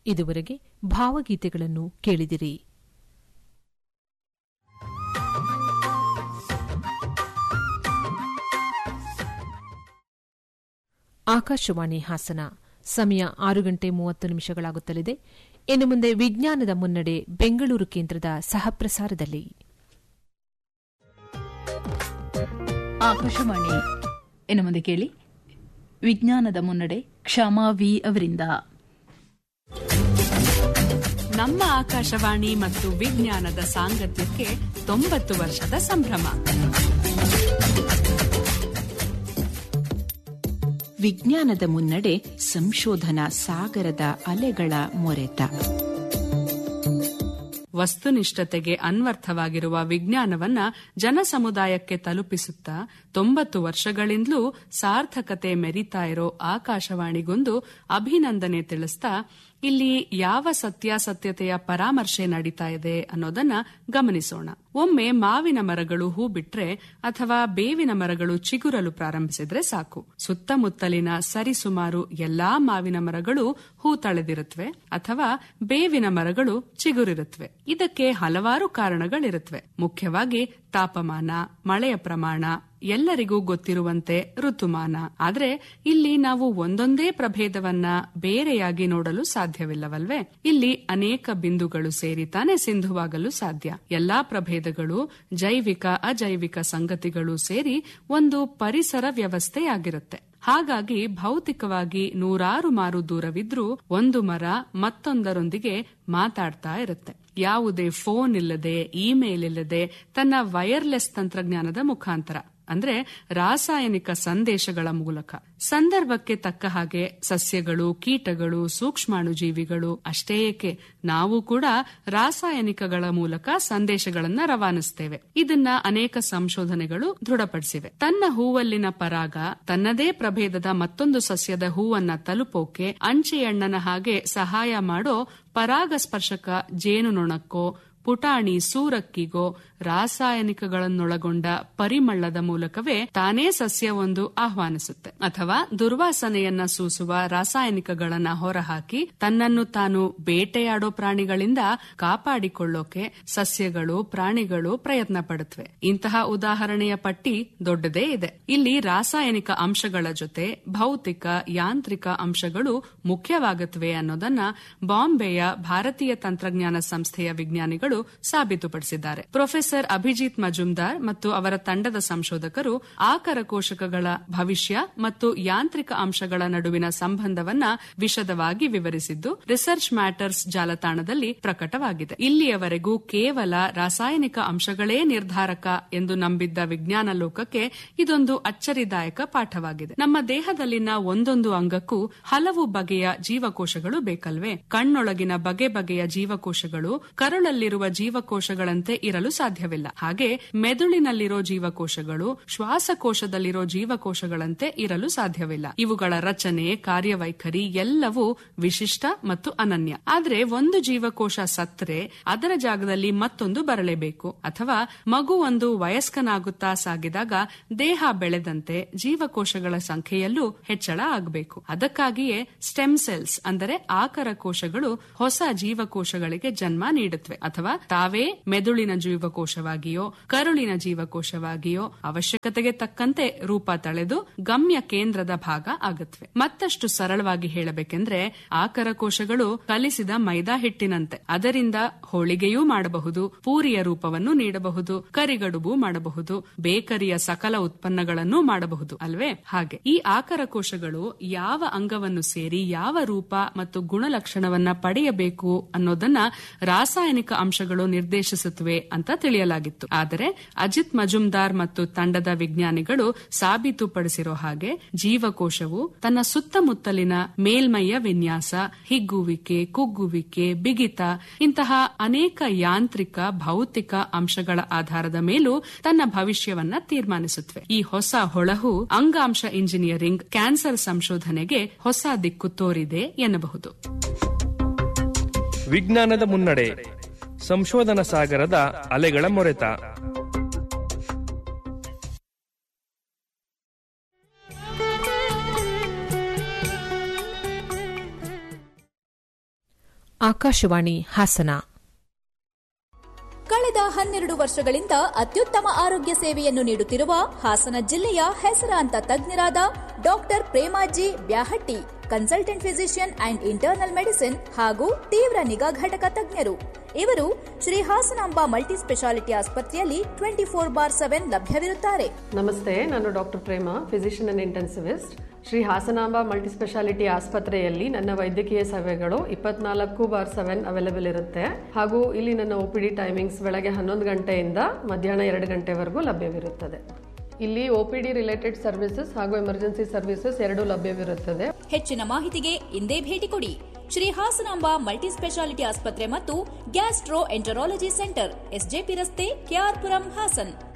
ಇದುವರೆಗೆ ಭಾವಗೀತೆಗಳನ್ನು ಕೇಳಿದಿರಿ ಆಕಾಶವಾಣಿ ಹಾಸನ ಸಮಯ ಆರು ಗಂಟೆ ಮೂವತ್ತು ನಿಮಿಷಗಳಾಗುತ್ತಲಿದೆ ಇನ್ನು ಮುಂದೆ ವಿಜ್ಞಾನದ ಮುನ್ನಡೆ ಬೆಂಗಳೂರು ಕೇಂದ್ರದ ಸಹಪ್ರಸಾರದಲ್ಲಿ ಆಕಾಶವಾಣಿ ಇನ್ನು ಮುಂದೆ ಕೇಳಿ ವಿಜ್ಞಾನದ ಮುನ್ನಡೆ ಕ್ಷಮಾ ವಿ ಅವರಿಂದ ನಮ್ಮ ಆಕಾಶವಾಣಿ ಮತ್ತು ವಿಜ್ಞಾನದ ಸಾಂಗತ್ಯಕ್ಕೆ ತೊಂಬತ್ತು ವರ್ಷದ ಸಂಭ್ರಮ ವಿಜ್ಞಾನದ ಮುನ್ನಡೆ ಸಂಶೋಧನಾ ಸಾಗರದ ಅಲೆಗಳ ಮೊರೆತ ವಸ್ತುನಿಷ್ಠತೆಗೆ ಅನ್ವರ್ಥವಾಗಿರುವ ವಿಜ್ಞಾನವನ್ನ ಜನಸಮುದಾಯಕ್ಕೆ ತಲುಪಿಸುತ್ತಾ ತೊಂಬತ್ತು ವರ್ಷಗಳಿಂದಲೂ ಸಾರ್ಥಕತೆ ಮೆರಿತಾ ಇರೋ ಆಕಾಶವಾಣಿಗೊಂದು ಅಭಿನಂದನೆ ತಿಳಿಸ್ತಾ ಇಲ್ಲಿ ಯಾವ ಸತ್ಯಾಸತ್ಯತೆಯ ಪರಾಮರ್ಶೆ ನಡೀತಾ ಇದೆ ಅನ್ನೋದನ್ನ ಗಮನಿಸೋಣ ಒಮ್ಮೆ ಮಾವಿನ ಮರಗಳು ಹೂ ಬಿಟ್ರೆ ಅಥವಾ ಬೇವಿನ ಮರಗಳು ಚಿಗುರಲು ಪ್ರಾರಂಭಿಸಿದ್ರೆ ಸಾಕು ಸುತ್ತಮುತ್ತಲಿನ ಸರಿಸುಮಾರು ಎಲ್ಲಾ ಮಾವಿನ ಮರಗಳು ಹೂ ತಳೆದಿರುತ್ತವೆ ಅಥವಾ ಬೇವಿನ ಮರಗಳು ಚಿಗುರಿರುತ್ತವೆ ಇದಕ್ಕೆ ಹಲವಾರು ಕಾರಣಗಳಿರುತ್ತವೆ ಮುಖ್ಯವಾಗಿ ತಾಪಮಾನ ಮಳೆಯ ಪ್ರಮಾಣ ಎಲ್ಲರಿಗೂ ಗೊತ್ತಿರುವಂತೆ ಋತುಮಾನ ಆದ್ರೆ ಇಲ್ಲಿ ನಾವು ಒಂದೊಂದೇ ಪ್ರಭೇದವನ್ನ ಬೇರೆಯಾಗಿ ನೋಡಲು ಸಾಧ್ಯವಿಲ್ಲವಲ್ವೇ ಇಲ್ಲಿ ಅನೇಕ ಬಿಂದುಗಳು ಸೇರಿ ತಾನೇ ಸಿಂಧುವಾಗಲು ಸಾಧ್ಯ ಎಲ್ಲಾ ಪ್ರಭೇದಗಳು ಜೈವಿಕ ಅಜೈವಿಕ ಸಂಗತಿಗಳು ಸೇರಿ ಒಂದು ಪರಿಸರ ವ್ಯವಸ್ಥೆಯಾಗಿರುತ್ತೆ ಹಾಗಾಗಿ ಭೌತಿಕವಾಗಿ ನೂರಾರು ಮಾರು ದೂರವಿದ್ರೂ ಒಂದು ಮರ ಮತ್ತೊಂದರೊಂದಿಗೆ ಮಾತಾಡ್ತಾ ಇರುತ್ತೆ ಯಾವುದೇ ಫೋನ್ ಇಲ್ಲದೆ ಇಮೇಲ್ ಇಲ್ಲದೆ ತನ್ನ ವೈರ್ಲೆಸ್ ತಂತ್ರಜ್ಞಾನದ ಮುಖಾಂತರ ಅಂದ್ರೆ ರಾಸಾಯನಿಕ ಸಂದೇಶಗಳ ಮೂಲಕ ಸಂದರ್ಭಕ್ಕೆ ತಕ್ಕ ಹಾಗೆ ಸಸ್ಯಗಳು ಕೀಟಗಳು ಸೂಕ್ಷ್ಮಾಣುಜೀವಿಗಳು ಅಷ್ಟೇ ಏಕೆ ನಾವು ಕೂಡ ರಾಸಾಯನಿಕಗಳ ಮೂಲಕ ಸಂದೇಶಗಳನ್ನ ರವಾನಿಸ್ತೇವೆ ಇದನ್ನ ಅನೇಕ ಸಂಶೋಧನೆಗಳು ದೃಢಪಡಿಸಿವೆ ತನ್ನ ಹೂವಲ್ಲಿನ ಪರಾಗ ತನ್ನದೇ ಪ್ರಭೇದದ ಮತ್ತೊಂದು ಸಸ್ಯದ ಹೂವನ್ನ ತಲುಪೋಕೆ ಅಂಚೆಯಣ್ಣನ ಹಾಗೆ ಸಹಾಯ ಮಾಡೋ ಪರಾಗಸ್ಪರ್ಶಕ ಜೇನುನೊಣಕ್ಕೋ ಪುಟಾಣಿ ಸೂರಕ್ಕಿಗೋ ರಾಸಾಯನಿಕಗಳನ್ನೊಳಗೊಂಡ ಪರಿಮಳದ ಮೂಲಕವೇ ತಾನೇ ಸಸ್ಯವೊಂದು ಆಹ್ವಾನಿಸುತ್ತೆ ಅಥವಾ ದುರ್ವಾಸನೆಯನ್ನ ಸೂಸುವ ರಾಸಾಯನಿಕಗಳನ್ನ ಹೊರಹಾಕಿ ತನ್ನನ್ನು ತಾನು ಬೇಟೆಯಾಡೋ ಪ್ರಾಣಿಗಳಿಂದ ಕಾಪಾಡಿಕೊಳ್ಳೋಕೆ ಸಸ್ಯಗಳು ಪ್ರಾಣಿಗಳು ಪ್ರಯತ್ನ ಪಡುತ್ತವೆ ಇಂತಹ ಉದಾಹರಣೆಯ ಪಟ್ಟಿ ದೊಡ್ಡದೇ ಇದೆ ಇಲ್ಲಿ ರಾಸಾಯನಿಕ ಅಂಶಗಳ ಜೊತೆ ಭೌತಿಕ ಯಾಂತ್ರಿಕ ಅಂಶಗಳು ಮುಖ್ಯವಾಗುತ್ತವೆ ಅನ್ನೋದನ್ನ ಬಾಂಬೆಯ ಭಾರತೀಯ ತಂತ್ರಜ್ಞಾನ ಸಂಸ್ಥೆಯ ವಿಜ್ಞಾನಿಗಳು ಸಾಬೀತುಪಡಿಸಿದ್ದಾರೆ ಪ್ರೊಫೆಸರ್ ಅಭಿಜಿತ್ ಮಜುಮ್ದಾರ್ ಮತ್ತು ಅವರ ತಂಡದ ಸಂಶೋಧಕರು ಆಕರ ಕೋಶಕಗಳ ಭವಿಷ್ಯ ಮತ್ತು ಯಾಂತ್ರಿಕ ಅಂಶಗಳ ನಡುವಿನ ಸಂಬಂಧವನ್ನ ವಿಶದವಾಗಿ ವಿವರಿಸಿದ್ದು ರಿಸರ್ಚ್ ಮ್ಯಾಟರ್ಸ್ ಜಾಲತಾಣದಲ್ಲಿ ಪ್ರಕಟವಾಗಿದೆ ಇಲ್ಲಿಯವರೆಗೂ ಕೇವಲ ರಾಸಾಯನಿಕ ಅಂಶಗಳೇ ನಿರ್ಧಾರಕ ಎಂದು ನಂಬಿದ್ದ ವಿಜ್ಞಾನ ಲೋಕಕ್ಕೆ ಇದೊಂದು ಅಚ್ಚರಿದಾಯಕ ಪಾಠವಾಗಿದೆ ನಮ್ಮ ದೇಹದಲ್ಲಿನ ಒಂದೊಂದು ಅಂಗಕ್ಕೂ ಹಲವು ಬಗೆಯ ಜೀವಕೋಶಗಳು ಬೇಕಲ್ವೇ ಕಣ್ಣೊಳಗಿನ ಬಗೆ ಬಗೆಯ ಜೀವಕೋಶಗಳು ಕರುಳಲ್ಲಿರುವ ಜೀವಕೋಶಗಳಂತೆ ಇರಲು ಸಾಧ್ಯವಿಲ್ಲ ಹಾಗೆ ಮೆದುಳಿನಲ್ಲಿರೋ ಜೀವಕೋಶಗಳು ಶ್ವಾಸಕೋಶದಲ್ಲಿರೋ ಜೀವಕೋಶಗಳಂತೆ ಇರಲು ಸಾಧ್ಯವಿಲ್ಲ ಇವುಗಳ ರಚನೆ ಕಾರ್ಯವೈಖರಿ ಎಲ್ಲವೂ ವಿಶಿಷ್ಟ ಮತ್ತು ಅನನ್ಯ ಆದ್ರೆ ಒಂದು ಜೀವಕೋಶ ಸತ್ರೆ ಅದರ ಜಾಗದಲ್ಲಿ ಮತ್ತೊಂದು ಬರಲೇಬೇಕು ಅಥವಾ ಮಗು ಒಂದು ವಯಸ್ಕನಾಗುತ್ತಾ ಸಾಗಿದಾಗ ದೇಹ ಬೆಳೆದಂತೆ ಜೀವಕೋಶಗಳ ಸಂಖ್ಯೆಯಲ್ಲೂ ಹೆಚ್ಚಳ ಆಗಬೇಕು ಅದಕ್ಕಾಗಿಯೇ ಸ್ಟೆಮ್ ಸೆಲ್ಸ್ ಅಂದರೆ ಆಕರ ಕೋಶಗಳು ಹೊಸ ಜೀವಕೋಶಗಳಿಗೆ ಜನ್ಮ ನೀಡುತ್ತವೆ ಅಥವಾ ತಾವೇ ಮೆದುಳಿನ ಜೀವಕೋಶವಾಗಿಯೋ ಕರುಳಿನ ಜೀವಕೋಶವಾಗಿಯೋ ಅವಶ್ಯಕತೆಗೆ ತಕ್ಕಂತೆ ರೂಪ ತಳೆದು ಗಮ್ಯ ಕೇಂದ್ರದ ಭಾಗ ಆಗುತ್ತವೆ ಮತ್ತಷ್ಟು ಸರಳವಾಗಿ ಹೇಳಬೇಕೆಂದ್ರೆ ಆಕರ ಕೋಶಗಳು ಕಲಿಸಿದ ಮೈದಾ ಹಿಟ್ಟಿನಂತೆ ಅದರಿಂದ ಹೋಳಿಗೆಯೂ ಮಾಡಬಹುದು ಪೂರಿಯ ರೂಪವನ್ನು ನೀಡಬಹುದು ಕರಿಗಡುಬು ಮಾಡಬಹುದು ಬೇಕರಿಯ ಸಕಲ ಉತ್ಪನ್ನಗಳನ್ನೂ ಮಾಡಬಹುದು ಅಲ್ವೇ ಹಾಗೆ ಈ ಆಕರ ಕೋಶಗಳು ಯಾವ ಅಂಗವನ್ನು ಸೇರಿ ಯಾವ ರೂಪ ಮತ್ತು ಗುಣಲಕ್ಷಣವನ್ನ ಪಡೆಯಬೇಕು ಅನ್ನೋದನ್ನ ರಾಸಾಯನಿಕ ಅಂಶಗಳು ನಿರ್ದೇಶಿಸುತ್ತವೆ ಅಂತ ತಿಳಿಯಲಾಗಿತ್ತು ಆದರೆ ಅಜಿತ್ ಮಜುಮ್ದಾರ್ ಮತ್ತು ತಂಡದ ವಿಜ್ಞಾನಿಗಳು ಸಾಬೀತುಪಡಿಸಿರೋ ಹಾಗೆ ಜೀವಕೋಶವು ತನ್ನ ಸುತ್ತಮುತ್ತಲಿನ ಮೇಲ್ಮೈಯ ವಿನ್ಯಾಸ ಹಿಗ್ಗುವಿಕೆ ಕುಗ್ಗುವಿಕೆ ಬಿಗಿತ ಇಂತಹ ಅನೇಕ ಯಾಂತ್ರಿಕ ಭೌತಿಕ ಅಂಶಗಳ ಆಧಾರದ ಮೇಲೂ ತನ್ನ ಭವಿಷ್ಯವನ್ನ ತೀರ್ಮಾನಿಸುತ್ತವೆ ಈ ಹೊಸ ಹೊಳಹು ಅಂಗಾಂಶ ಇಂಜಿನಿಯರಿಂಗ್ ಕ್ಯಾನ್ಸರ್ ಸಂಶೋಧನೆಗೆ ಹೊಸ ದಿಕ್ಕು ತೋರಿದೆ ಎನ್ನಬಹುದು ವಿಜ್ಞಾನದ ಮುನ್ನಡೆ ಸಂಶೋಧನಾ ಸಾಗರದ ಅಲೆಗಳ ಮೊರೆತ ಆಕಾಶವಾಣಿ ಹಾಸನ ಕಳೆದ ಹನ್ನೆರಡು ವರ್ಷಗಳಿಂದ ಅತ್ಯುತ್ತಮ ಆರೋಗ್ಯ ಸೇವೆಯನ್ನು ನೀಡುತ್ತಿರುವ ಹಾಸನ ಜಿಲ್ಲೆಯ ಹೆಸರಾಂತ ತಜ್ಞರಾದ doctor Premaji Byahatti consultant physician and internal medicine ಹಾಗೂ ತೀವ್ರ ನಿಗಾ ಘಟಕ ತಜ್ಞರು ಇವರು ಶ್ರೀ ಹಾಸನಾಂಬ ಮಲ್ಟಿ ಸ್ಪೆಷಾಲಿಟಿ ಆಸ್ಪತ್ರೆಯಲ್ಲಿ ಟ್ವೆಂಟಿ ಫೋರ್ ಬಾರ್ ಸೆವೆನ್ ಲಭ್ಯವಿರುತ್ತಾರೆ ನಮಸ್ತೆ ನಾನು doctor Prema physician and intensivist Shri Hasanamba multispeciality ಆಸ್ಪತ್ರೆಯಲ್ಲಿ ನನ್ನ ವೈದ್ಯಕೀಯ ಸೇವೆಗಳು ಇಪ್ಪತ್ನಾಲ್ಕು ಬಾರ್ ಸೆವೆನ್ ಅವೈಲೇಬಲ್ ಇರುತ್ತೆ ಹಾಗೂ ಇಲ್ಲಿ ನನ್ನ ಒ ಪಿ ಡಿ ಟೈಮಿಂಗ್ಸ್ ಬೆಳಗ್ಗೆ ಹನ್ನೊಂದು ಗಂಟೆಯಿಂದ ಮಧ್ಯಾಹ್ನ ಎರಡು ಗಂಟೆವರೆಗೂ ಲಭ್ಯವಿರುತ್ತದೆ ಇಲ್ಲಿ O P D related services ಹಾಗೂ ಎಮರ್ಜೆನ್ಸಿ ಸರ್ವಿಸಸ್ ಎರಡೂ ಲಭ್ಯವಿರುತ್ತದೆ ಹೆಚ್ಚಿನ ಮಾಹಿತಿಗೆ ಇಂದೇ ಭೇಟಿ ಕೊಡಿ ಶ್ರೀ ಹಾಸನಾಂಬ ಮಲ್ಟಿ ಸ್ಪೆಷಾಲಿಟಿ ಆಸ್ಪತ್ರೆ ಮತ್ತು ಗ್ಯಾಸ್ಟ್ರೋ ಎಂಟರಾಲಜಿ ಸೆಂಟರ್ ಎಸ್ಜೆಪಿ ರಸ್ತೆ ಕೆಆರ್ಪುರಂ ಹಾಸನ್